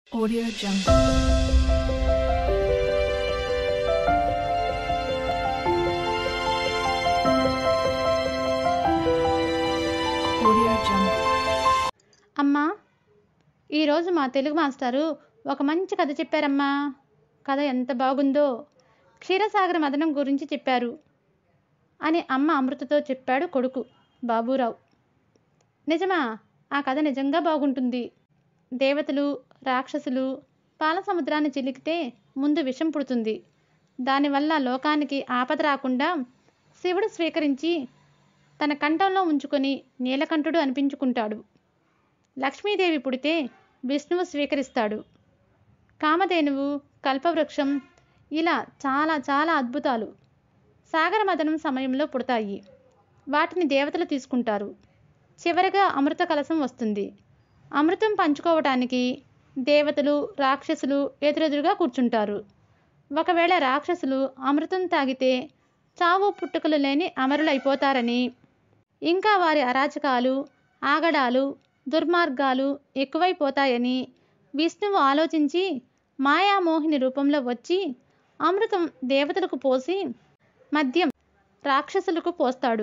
Audio Jungle. Audio Jungle. అమ్మా ఈరోజు మా తెలుగు మాస్టారు ఒక మంచి కథ చెప్పారమ్మా కథ ఎంత బాగుందో క్షీరసాగర మదనం గురించి చెప్పారు అని అమ్మ అమృతతో చెప్పాడు కొడుకు బాబూరావు నిజమా ఆ కథ నిజంగా బాగుంటుంది దేవతలు రాక్షసులు పాల సముద్రాన్ని చిలికితే ముందు విషం పుడుతుంది దానివల్ల లోకానికి ఆపద రాకుండా శివుడు స్వీకరించి తన కంఠంలో ఉంచుకొని నీలకంఠుడు అనిపించుకుంటాడు లక్ష్మీదేవి పుడితే విష్ణువు స్వీకరిస్తాడు కామధేనువు కల్పవృక్షం ఇలా చాలా చాలా అద్భుతాలు సాగర మదనం సమయంలో పుడతాయి వాటిని దేవతలు తీసుకుంటారు చివరగా అమృత కలశం వస్తుంది అమృతం పంచుకోవటానికి దేవతలు రాక్షసులు ఎదురెదురుగా కూర్చుంటారు ఒకవేళ రాక్షసులు అమృతం తాగితే చావు పుట్టుకలు లేని అమరులైపోతారని ఇంకా వారి అరాచకాలు ఆగడాలు దుర్మార్గాలు ఎక్కువైపోతాయని విష్ణువు ఆలోచించి మాయామోహిని రూపంలో వచ్చి అమృతం దేవతలకు పోసి మద్యం రాక్షసులకు పోస్తాడు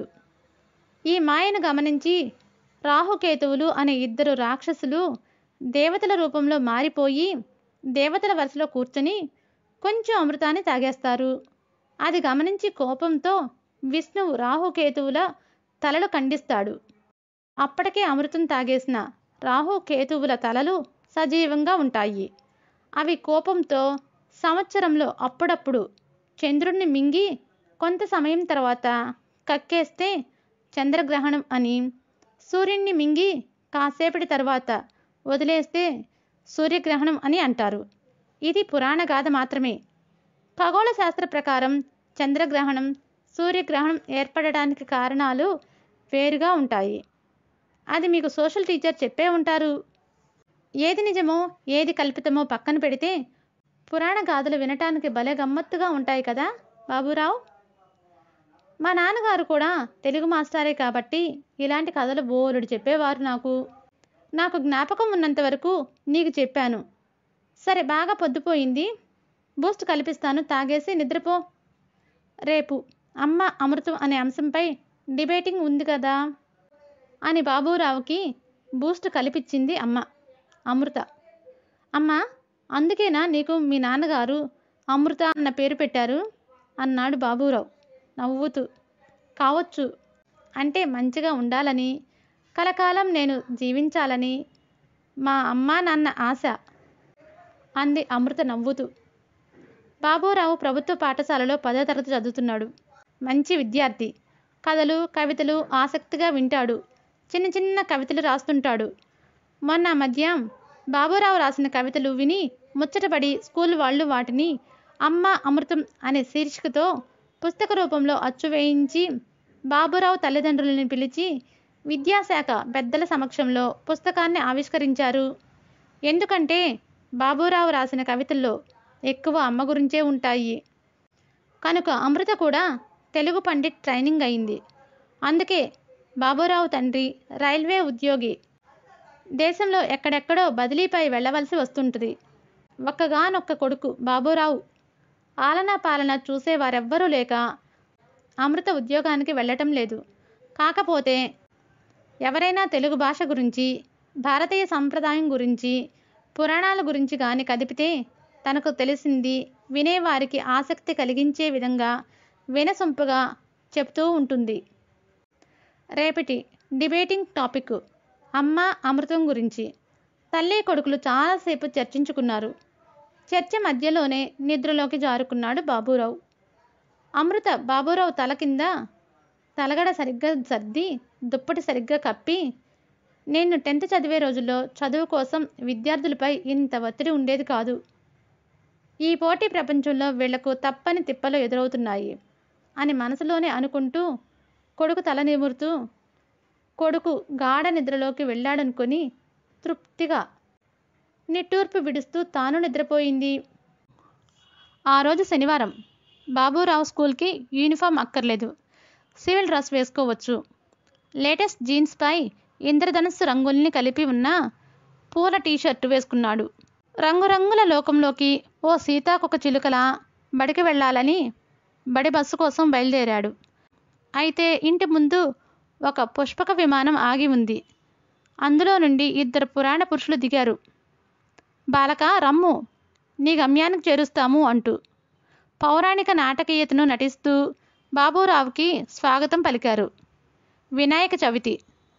ఈ మాయను గమనించి రాహుకేతువులు అనే ఇద్దరు రాక్షసులు దేవతల రూపంలో మారిపోయి దేవతల వరుసలో కూర్చొని కొంచెం అమృతాన్ని తాగేస్తారు అది గమనించి కోపంతో విష్ణువు రాహుకేతువుల తలలు ఖండిస్తాడు అప్పటికే అమృతం తాగేసిన రాహు కేతువుల తలలు సజీవంగా ఉంటాయి అవి కోపంతో సంవత్సరంలో అప్పుడప్పుడు చంద్రుణ్ణి మింగి కొంత సమయం తర్వాత కక్కేస్తే చంద్రగ్రహణం అని సూర్యుణ్ణి మింగి కాసేపటి తర్వాత వదిలేస్తే సూర్యగ్రహణం అని అంటారు ఇది పురాణ గాథ మాత్రమే ఖగోళ శాస్త్ర ప్రకారం చంద్రగ్రహణం సూర్యగ్రహణం ఏర్పడడానికి కారణాలు వేరుగా ఉంటాయి అది మీకు సోషల్ టీచర్ చెప్పే ఉంటారు ఏది నిజమో ఏది కల్పితమో పక్కన పెడితే పురాణ గాథలు వినటానికి భలే గమ్మత్తుగా ఉంటాయి కదా బాబురావు మా నాన్నగారు కూడా తెలుగు మాస్టారే కాబట్టి ఇలాంటి కథలు బోలుడు చెప్పేవారు నాకు నాకు జ్ఞాపకం ఉన్నంత వరకు నీకు చెప్పాను సరే బాగా పొద్దుపోయింది బూస్ట్ కల్పిస్తాను తాగేసి నిద్రపో రేపు అమ్మ అమృతం అనే అంశంపై డిబేటింగ్ ఉంది కదా అని బాబురావుకి బూస్ట్ కలిపిచ్చింది అమ్మ అమృత అమ్మ అందుకేనా నీకు మీ నాన్నగారు అమృత అన్న పేరు పెట్టారు అన్నాడు బాబురావు నవ్వుతూ కావచ్చు అంటే మంచిగా ఉండాలని కలకాలం నేను జీవించాలని మా అమ్మ నాన్న ఆశ అంది అమృత నవ్వుతూ బాబురావు ప్రభుత్వ పాఠశాలలో పదో తరగతి చదువుతున్నాడు మంచి విద్యార్థి కథలు కవితలు ఆసక్తిగా వింటాడు చిన్న చిన్న కవితలు రాస్తుంటాడు మొన్న మధ్య బాబురావు రాసిన కవితలు విని ముచ్చటపడి స్కూల్ వాళ్ళు వాటిని అమ్మ అమృతం అనే శీర్షికతో పుస్తక రూపంలో అచ్చు వేయించి బాబురావు తల్లిదండ్రులని పిలిచి విద్యాశాఖ పెద్దల సమక్షంలో పుస్తకాన్ని ఆవిష్కరించారు ఎందుకంటే బాబురావు రాసిన కవితల్లో ఎక్కువ అమ్మ గురించే ఉంటాయి కనుక అమృత కూడా తెలుగు పండిట్ ట్రైనింగ్ అయింది అందుకే బాబురావు తండ్రి రైల్వే ఉద్యోగి దేశంలో ఎక్కడెక్కడో బదిలీపై వెళ్ళవలసి వస్తుంటుంది ఒక్కగానొక్క కొడుకు బాబురావు ఆలనా పాలన చూసేవారెవ్వరూ లేక అమృత ఉద్యోగానికి వెళ్ళటం లేదు కాకపోతే ఎవరైనా తెలుగు భాష గురించి భారతీయ సంప్రదాయం గురించి పురాణాల గురించి కానీ కదిపితే తనకు తెలిసింది వినేవారికి ఆసక్తి కలిగించే విధంగా వినసొంపుగా చెప్తూ ఉంటుంది రేపటి డిబేటింగ్ టాపిక్ అమ్మ అమృతం గురించి తల్లి కొడుకులు చాలాసేపు చర్చించుకున్నారు చర్చ మధ్యలోనే నిద్రలోకి జారుకున్నాడు బాబురావు అమృత బాబురావు తల కింద తలగడ సరిగ్గా సర్ది దుప్పటి సరిగ్గా కప్పి నేను టెన్త్ చదివే రోజుల్లో చదువు కోసం విద్యార్థులపై ఇంత ఒత్తిడి ఉండేది కాదు ఈ పోటీ ప్రపంచంలో వీళ్లకు తప్పని తిప్పలు ఎదురవుతున్నాయి అని మనసులోనే అనుకుంటూ కొడుకు తల నిమురుతూ కొడుకు గాఢ నిద్రలోకి వెళ్ళాడనుకొని తృప్తిగా నిట్టూర్పు విడుస్తూ తాను నిద్రపోయింది ఆ రోజు శనివారం బాబురావు స్కూల్కి యూనిఫామ్ అక్కర్లేదు సివిల్ డ్రెస్ వేసుకోవచ్చు లేటెస్ట్ జీన్స్పై ఇంద్రధనుస్సు రంగుల్ని కలిపి ఉన్న పూల టీషర్టు వేసుకున్నాడు రంగురంగుల లోకంలోకి ఓ సీతాకొక చిలుకలా బడికి వెళ్ళాలని బడి బస్సు కోసం బయలుదేరాడు అయితే ఇంటి ముందు ఒక పుష్పక విమానం ఆగి ఉంది అందులో నుండి ఇద్దరు పురాణ పురుషులు దిగారు బాలక రమ్ము నీ గమ్యానికి చేరుస్తాము అంటూ పౌరాణిక నాటకీయతను నటిస్తూ బాబూరావుకి స్వాగతం పలికారు వినాయక చవితి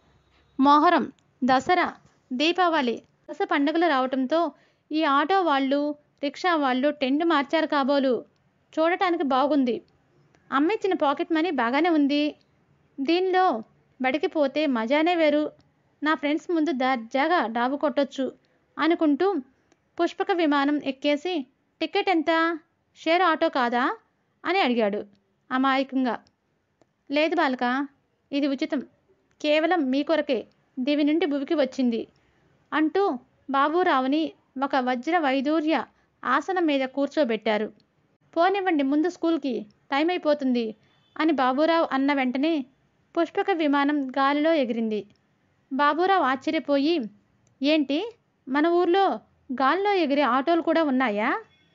మొహరం దసరా దీపావళి వరుస పండుగలు రావటంతో ఈ ఆటో వాళ్ళు రిక్షా వాళ్ళు టెంట్ మార్చారు కాబోలు చూడటానికి బాగుంది అమ్మిచ్చిన పాకెట్ మనీ బాగానే ఉంది దీనిలో బడికి పోతే మజానే వేరు నా ఫ్రెండ్స్ ముందు దర్జాగా డాబు కొట్టొచ్చు అనుకుంటూ పుష్పక విమానం ఎక్కేసి టికెట్ ఎంత షేర్ ఆటో కాదా అని అడిగాడు అమాయకంగా లేదు బాలక ఇది ఉచితం కేవలం మీ కొరకే దివి నుండి భువికి వచ్చింది అంటూ బాబూరావుని ఒక వజ్ర వైదూర్య ఆసనం మీద కూర్చోబెట్టారు పోనివ్వండి ముందు స్కూల్కి టైం అయిపోతుంది అని బాబూరావు అన్న వెంటనే పుష్పక విమానం గాలిలో ఎగిరింది బాబూరావు ఆశ్చర్యపోయి ఏంటి మన ఊర్లో గాల్లో ఎగిరే ఆటోలు కూడా ఉన్నాయా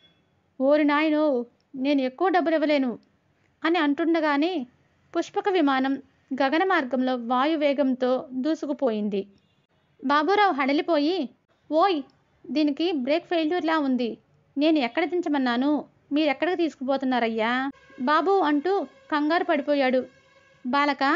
ఓరి నాయనో నేను ఎక్కువ డబ్బులు ఇవ్వలేను అని అంటుండగానే పుష్పక విమానం గగన మార్గంలో వాయువేగంతో దూసుకుపోయింది బాబూరావు హడలిపోయి ఓయ్ దీనికి బ్రేక్ ఫెయిల్యూర్లా ఉంది నేను ఎక్కడ దించమన్నాను మీరెక్కడికి తీసుకుపోతున్నారయ్యా బాబు అంటూ కంగారు పడిపోయాడు బాలక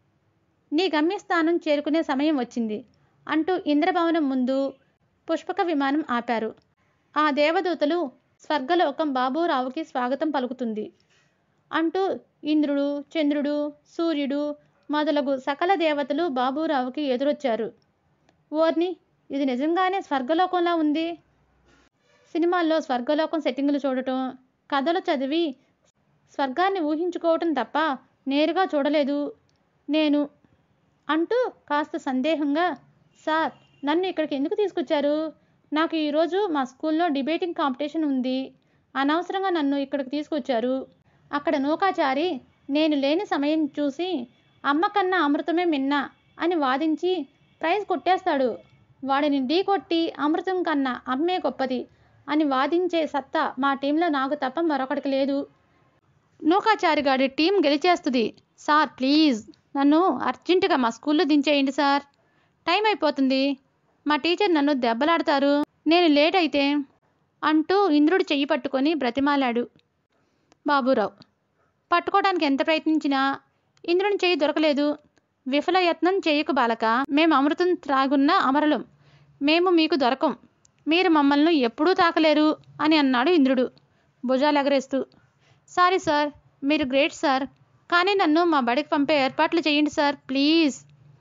నీ గమ్యస్థానం చేరుకునే సమయం వచ్చింది అంటూ ఇంద్రభవనం ముందు పుష్పక విమానం ఆపారు ఆ దేవదూతలు స్వర్గలోకం బాబూరావుకి స్వాగతం పలుకుతుంది అంటూ ఇంద్రుడు చంద్రుడు సూర్యుడు మొదలగు సకల దేవతలు బాబూరావుకి ఎదురొచ్చారు ఓర్ని ఇది నిజంగానే స్వర్గలోకంలా ఉంది సినిమాల్లో స్వర్గలోకం సెట్టింగులు చూడటం కథలు చదివి స్వర్గాన్ని ఊహించుకోవటం తప్ప నేరుగా చూడలేదు నేను అంటూ కాస్త సందేహంగా సార్ నన్ను ఇక్కడికి ఎందుకు తీసుకొచ్చారు నాకు ఈరోజు మా స్కూల్లో డిబేటింగ్ కాంపిటీషన్ ఉంది అనవసరంగా నన్ను ఇక్కడికి తీసుకొచ్చారు అక్కడ నూకాచారి నేను లేని సమయం చూసి అమ్మ కన్నా అమృతమే మిన్న అని వాదించి ప్రైజ్ కొట్టేస్తాడు వాడిని ఢీ కొట్టి అమృతం కన్నా అమ్మే గొప్పది అని వాదించే సత్తా మా టీంలో నాకు తప్ప మరొకటికి లేదు నూకాచారి గారి టీం గెలిచేస్తుంది సార్ ప్లీజ్ నన్ను అర్జెంటుగా మా స్కూల్లో దించేయండి సార్ టైం అయిపోతుంది మా టీచర్ నన్ను దెబ్బలాడతారు నేను లేట్ అయితే అంటూ ఇంద్రుడు చెయ్యి పట్టుకొని బ్రతిమాలాడు బాబురావు పట్టుకోవడానికి ఎంత ప్రయత్నించినా ఇంద్రుని చెయ్యి దొరకలేదు విఫల యత్నం చేయకు బాలక మేము అమృతం త్రాగున్న అమరలం మేము మీకు దొరకం మీరు మమ్మల్ని ఎప్పుడూ తాకలేరు అని అన్నాడు ఇంద్రుడు భుజాలు ఎగరేస్తూ సారీ సార్ మీరు గ్రేట్ సార్ కానీ నన్ను మా బడికి పంపే ఏర్పాట్లు చేయండి సార్ ప్లీజ్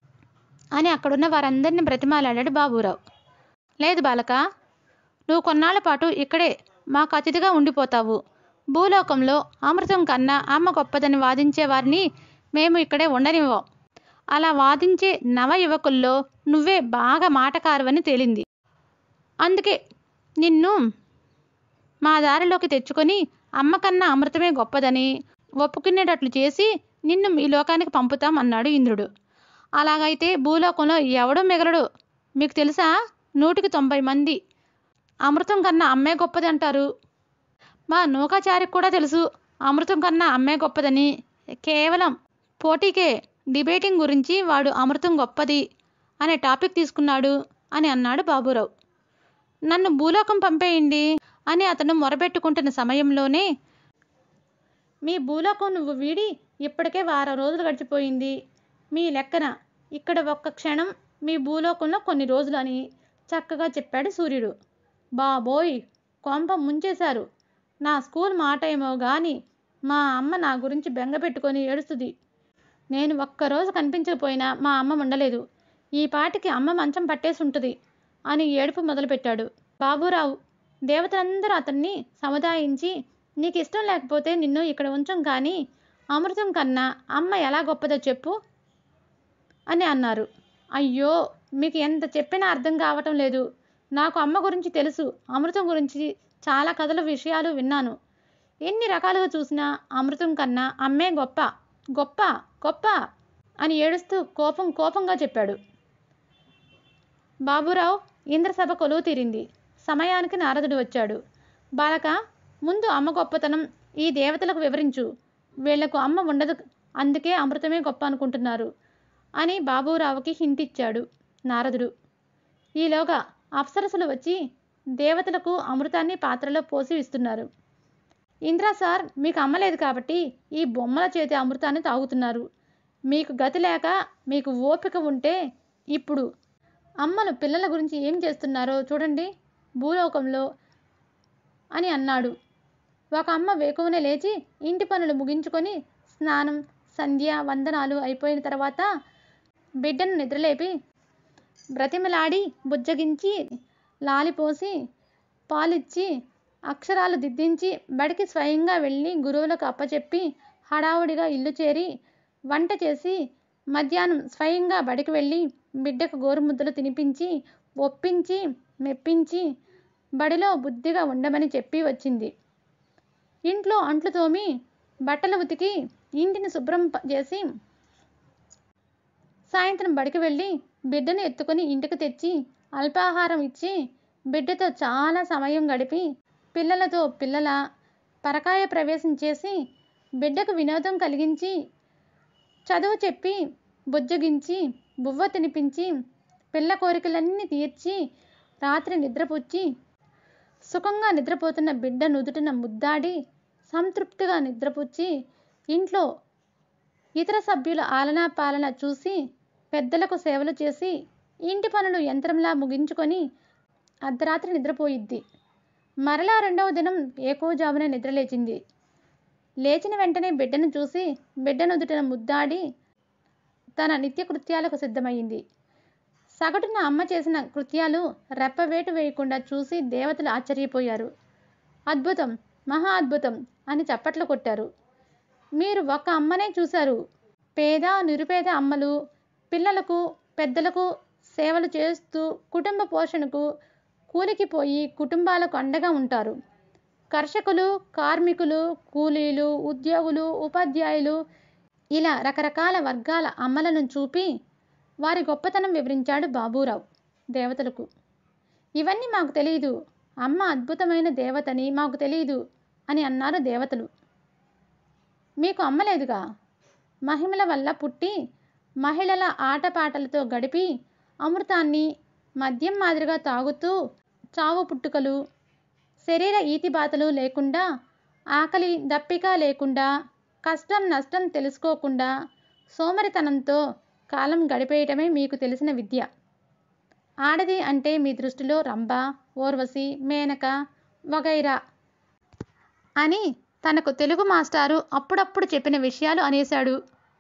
అని అక్కడున్న వారందరినీ బ్రతిమాలాడాడు బాబురావు లేదు బాలక నువ్వు కొన్నాళ్ల పాటు ఇక్కడే మాకు అతిథిగా ఉండిపోతావు భూలోకంలో అమృతం కన్నా అమ్మ గొప్పదని వాదించే వారిని మేము ఇక్కడే ఉండనివ్వం అలా వాదించే నవ యువకుల్లో నువ్వే బాగా మాటకారువని తేలింది అందుకే నిన్ను మా దారిలోకి తెచ్చుకొని అమ్మ కన్నా అమృతమే గొప్పదని ఒప్పుకునేటట్లు చేసి నిన్ను మీ లోకానికి పంపుతాం అన్నాడు ఇంద్రుడు అలాగైతే భూలోకంలో ఎవడూ మిగలడు మీకు తెలుసా నూటికి తొంభై మంది అమృతం కన్నా అమ్మే గొప్పది అంటారు మా నూకాచారికి కూడా తెలుసు అమృతం కన్నా అమ్మే గొప్పదని కేవలం పోటీకే డిబేటింగ్ గురించి వాడు అమృతం గొప్పది అనే టాపిక్ తీసుకున్నాడు అని అన్నాడు బాబురావు నన్ను భూలోకం పంపేయండి అని అతను మొరబెట్టుకుంటున్న సమయంలోనే మీ భూలోకం నువ్వు వీడి ఇప్పటికే వారం రోజులు గడిచిపోయింది మీ లెక్కన ఇక్కడ ఒక్క క్షణం మీ భూలోకంలో కొన్ని రోజులు అని చక్కగా చెప్పాడు సూర్యుడు బాబోయ్ కొంప ముంచేశారు నా స్కూల్ మాట ఏమో గాని మా అమ్మ నా గురించి బెంగ పెట్టుకొని ఏడుస్తుంది నేను ఒక్కరోజు కనిపించకపోయినా మా అమ్మ ఉండలేదు ఈ పాటికి అమ్మ మంచం పట్టేసి ఉంటుంది అని ఏడుపు మొదలుపెట్టాడు బాబురావు దేవతలందరూ అతన్ని సముదాయించి నీకు ఇష్టం లేకపోతే నిన్ను ఇక్కడ ఉంచం కానీ అమృతం కన్నా అమ్మ ఎలా గొప్పదో చెప్పు అని అన్నారు అయ్యో మీకు ఎంత చెప్పినా అర్థం కావటం లేదు నాకు అమ్మ గురించి తెలుసు అమృతం గురించి చాలా కథల విషయాలు విన్నాను ఎన్ని రకాలుగా చూసినా అమృతం కన్నా అమ్మే గొప్ప గొప్ప గొప్ప అని ఏడుస్తూ కోపం కోపంగా చెప్పాడు బాబురావు ఇంద్రసభ కొలువు తీరింది సమయానికి నారదుడు వచ్చాడు బాలక ముందు అమ్మ గొప్పతనం ఈ దేవతలకు వివరించు వీళ్లకు అమ్మ ఉండదు అందుకే అమృతమే గొప్ప అనుకుంటున్నారు అని బాబురావుకి హింట్ ఇచ్చాడు నారదుడు ఈలోగా అప్సరసులు వచ్చి దేవతలకు అమృతాన్ని పాత్రలో పోసి ఇస్తున్నారు ఇంద్రా సార్ మీకు అమ్మలేదు కాబట్టి ఈ బొమ్మల చేతి అమృతాన్ని తాగుతున్నారు మీకు గతి లేక మీకు ఓపిక ఉంటే ఇప్పుడు అమ్మలు పిల్లల గురించి ఏం చేస్తున్నారో చూడండి భూలోకంలో అని అన్నాడు ఒక అమ్మ వేకువనే లేచి ఇంటి పనులు ముగించుకొని స్నానం సంధ్య వందనాలు అయిపోయిన తర్వాత బిడ్డను నిద్రలేపి బ్రతిమలాడి బుజ్జగించి లాలిపోసి పాలిచ్చి అక్షరాలు దిద్దించి బడికి స్వయంగా వెళ్ళి గురువులకు అప్పచెప్పి హడావుడిగా ఇల్లు చేరి వంట చేసి మధ్యాహ్నం స్వయంగా బడికి వెళ్ళి బిడ్డకు గోరుముద్దలు తినిపించి ఒప్పించి మెప్పించి బడిలో బుద్ధిగా ఉండమని చెప్పి వచ్చింది ఇంట్లో అంట్లు తోమి బట్టలు ఉతికి ఇంటిని శుభ్రం ప- చేసి సాయంత్రం బడికి వెళ్ళి బిడ్డను ఎత్తుకొని ఇంటికి తెచ్చి అల్పాహారం ఇచ్చి బిడ్డతో చాలా సమయం గడిపి పిల్లలతో పిల్లల పరకాయ ప్రవేశం చేసి బిడ్డకు వినోదం కలిగించి చదువు చెప్పి బుజ్జగించి బువ్వ తినిపించి పిల్ల కోరికలన్నీ తీర్చి రాత్రి నిద్రపుచ్చి సుఖంగా నిద్రపోతున్న బిడ్డ నుదుటిన ముద్దాడి సంతృప్తిగా నిద్రపుచ్చి ఇంట్లో ఇతర సభ్యుల ఆలనా పాలన చూసి పెద్దలకు సేవలు చేసి ఇంటి పనులు యంత్రంలా ముగించుకొని అర్ధరాత్రి నిద్రపోయిద్ది మరలా రెండవ దినం ఏకోజామునే నిద్రలేచింది లేచిన వెంటనే బిడ్డను చూసి బిడ్డ నుదుటిన ముద్దాడి తన నిత్య కృత్యాలకు సిద్ధమైంది సగటున అమ్మ చేసిన కృత్యాలు రెప్పవేటు వేయకుండా చూసి దేవతలు ఆశ్చర్యపోయారు అద్భుతం మహా అద్భుతం అని చప్పట్లు కొట్టారు మీరు ఒక్క అమ్మనే చూశారు పేద నిరుపేద అమ్మలు పిల్లలకు పెద్దలకు సేవలు చేస్తూ కుటుంబ పోషణకు కూలికి పోయి కుటుంబాలకు అండగా ఉంటారు కర్షకులు కార్మికులు కూలీలు ఉద్యోగులు ఉపాధ్యాయులు ఇలా రకరకాల వర్గాల అమ్మలను చూపి వారి గొప్పతనం వివరించాడు బాబూరావు దేవతలకు ఇవన్నీ మాకు తెలియదు అమ్మ అద్భుతమైన దేవతని మాకు తెలియదు అని అన్నారు దేవతలు మీకు అమ్మలేదుగా మహిమల వల్ల పుట్టి మహిళల ఆటపాటలతో గడిపి అమృతాన్ని మద్యం మాదిరిగా తాగుతూ చావు పుట్టుకలు శరీర ఈతిబాతలు లేకుండా ఆకలి దప్పిక లేకుండా కష్టం నష్టం తెలుసుకోకుండా సోమరితనంతో కాలం గడిపేయటమే మీకు తెలిసిన విద్య ఆడది అంటే మీ దృష్టిలో రంభ ఓర్వశి మేనక వగైరా అని తనకు తెలుగు మాస్టారు అప్పుడప్పుడు చెప్పిన విషయాలు అనేశాడు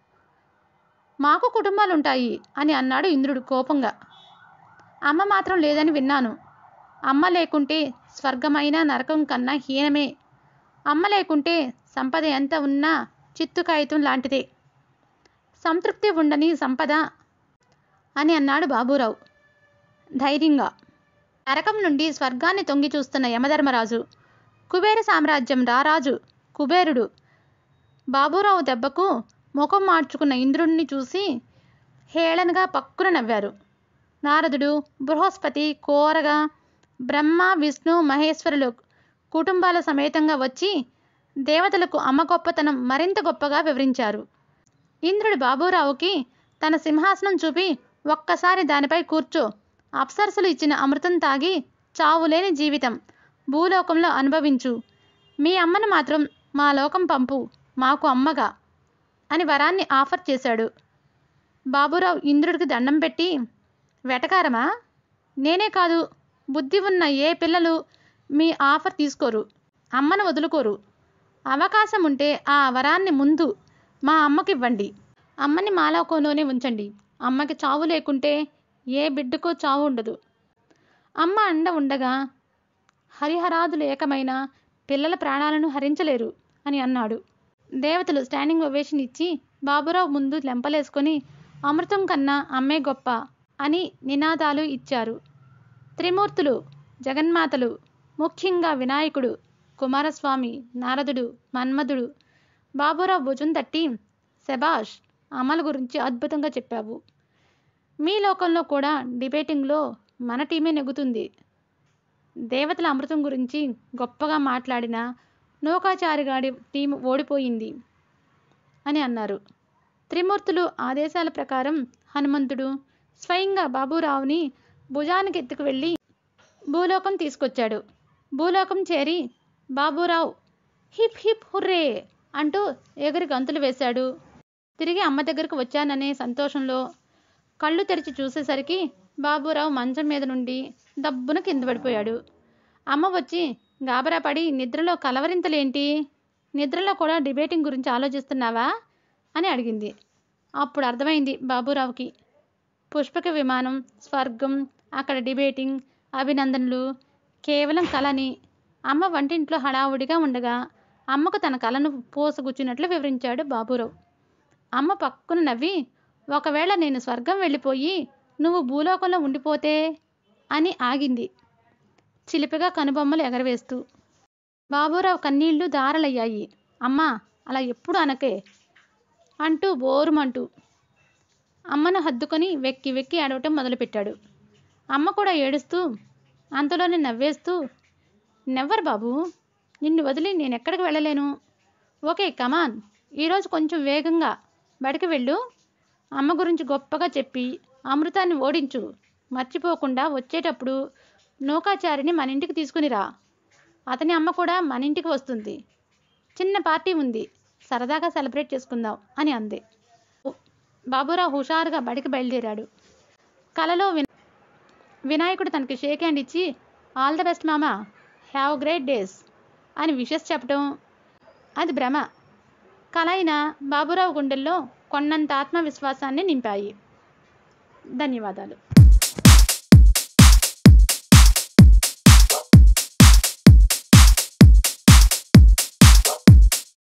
మాకు కుటుంబాలుంటాయి అని అన్నాడు ఇంద్రుడు కోపంగా అమ్మ మాత్రం లేదని విన్నాను అమ్మ లేకుంటే స్వర్గమైన నరకం కన్నా హీనమే అమ్మ లేకుంటే సంపద ఎంత ఉన్నా చిత్తు కాగితం లాంటిదే సంతృప్తి ఉండని సంపద అని అన్నాడు బాబూరావు ధైర్యంగా నరకం నుండి స్వర్గాన్ని తొంగి చూస్తున్న యమధర్మరాజు కుబేర సామ్రాజ్యం రారాజు కుబేరుడు బాబూరావు దెబ్బకు ముఖం మార్చుకున్న ఇంద్రుణ్ణి చూసి హేళనగా పక్కున నవ్వారు నారదుడు బృహస్పతి కోరగా బ్రహ్మ విష్ణు మహేశ్వరులు కుటుంబాల సమేతంగా వచ్చి దేవతలకు అమ్మ గొప్పతనం మరింత గొప్పగా వివరించారు ఇంద్రుడు బాబూరావుకి తన సింహాసనం చూపి ఒక్కసారి దానిపై కూర్చో అప్సరసలు ఇచ్చిన అమృతం తాగి చావులేని జీవితం భూలోకంలో అనుభవించు మీ అమ్మను మాత్రం మా లోకం పంపు మాకు అమ్మగా అని వరాన్ని ఆఫర్ చేశాడు బాబురావు ఇంద్రుడికి దండం పెట్టి వెటకారమా నేనే కాదు బుద్ధి ఉన్న ఏ పిల్లలు మీ ఆఫర్ తీసుకోరు అమ్మను వదులుకోరు అవకాశం ఉంటే ఆ వరాన్ని ముందు మా అమ్మకి ఇవ్వండి అమ్మని మాలోకంలోనే ఉంచండి అమ్మకి చావు లేకుంటే ఏ బిడ్డకో చావు ఉండదు అమ్మ అండ ఉండగా హరిహరాదులు ఏకమైన పిల్లల ప్రాణాలను హరించలేరు అని అన్నాడు దేవతలు స్టాండింగ్ ఒవేషన్ ఇచ్చి బాబురావు ముందు లెంపలేసుకొని అమృతం కన్నా అమ్మే గొప్ప అని నినాదాలు ఇచ్చారు త్రిమూర్తులు జగన్మాతలు ముఖ్యంగా వినాయకుడు కుమారస్వామి నారదుడు మన్మధుడు బాబురావు భుజం తట్టి శబాష్ అమలు గురించి అద్భుతంగా చెప్పావు మీ లోకంలో కూడా డిబేటింగ్లో మన టీమే నెగ్గుతుంది దేవతల అమృతం గురించి గొప్పగా మాట్లాడిన నౌకాచారిగాడి టీం ఓడిపోయింది అని అన్నారు త్రిమూర్తులు ఆదేశాల ప్రకారం హనుమంతుడు స్వయంగా బాబురావుని భుజానికి ఎత్తుకు వెళ్ళి భూలోకం తీసుకొచ్చాడు భూలోకం చేరి బాబురావు హిప్ హిప్ హుర్రే అంటూ ఎగురి గంతులు వేశాడు తిరిగి అమ్మ దగ్గరకు వచ్చాననే సంతోషంలో కళ్ళు తెరిచి చూసేసరికి బాబురావు మంచం మీద నుండి దబ్బున కింద పడిపోయాడు అమ్మ వచ్చి గాబరా పడి నిద్రలో కలవరింతలేంటి నిద్రలో కూడా డిబేటింగ్ గురించి ఆలోచిస్తున్నావా అని అడిగింది అప్పుడు అర్థమైంది బాబురావుకి పుష్పక విమానం స్వర్గం అక్కడ డిబేటింగ్ అభినందనలు కేవలం కళని అమ్మ వంటింట్లో హడావుడిగా ఉండగా అమ్మకు తన కళను పోసగుచ్చినట్లు వివరించాడు బాబురావు అమ్మ పక్కున నవ్వి ఒకవేళ నేను స్వర్గం వెళ్ళిపోయి నువ్వు భూలోకంలో ఉండిపోతే అని ఆగింది చిలిపిగా కనుబొమ్మలు ఎగరవేస్తూ బాబురావు కన్నీళ్లు దారలయ్యాయి అమ్మా అలా ఎప్పుడు అనకే అంటూ బోరుమంటూ అమ్మను హద్దుకొని వెక్కి వెక్కి అడవటం మొదలుపెట్టాడు అమ్మ కూడా ఏడుస్తూ అంతలోనే నవ్వేస్తూ నెవ్వరు బాబు నిన్ను వదిలి నేను ఎక్కడికి వెళ్ళలేను ఓకే కమాన్ ఈరోజు కొంచెం వేగంగా బడికి వెళ్ళు అమ్మ గురించి గొప్పగా చెప్పి అమృతాన్ని ఓడించు మర్చిపోకుండా వచ్చేటప్పుడు నౌకాచారిని మన ఇంటికి తీసుకునిరా అతని అమ్మ కూడా మన ఇంటికి వస్తుంది చిన్న పార్టీ ఉంది సరదాగా సెలబ్రేట్ చేసుకుందాం అని అంది బాబురావు హుషారుగా బడికి బయలుదేరాడు కలలో విన వినాయకుడు తనకి షేక్ హ్యాండ్ ఇచ్చి ఆల్ ద బెస్ట్ మామా హ్యావ్ గ్రేట్ డేస్ అని విషెస్ చెప్పడం అది భ్రమ కల అయిన బాబురావు గుండెల్లో కొన్నంత ఆత్మవిశ్వాసాన్ని నింపాయి ధన్యవాదాలు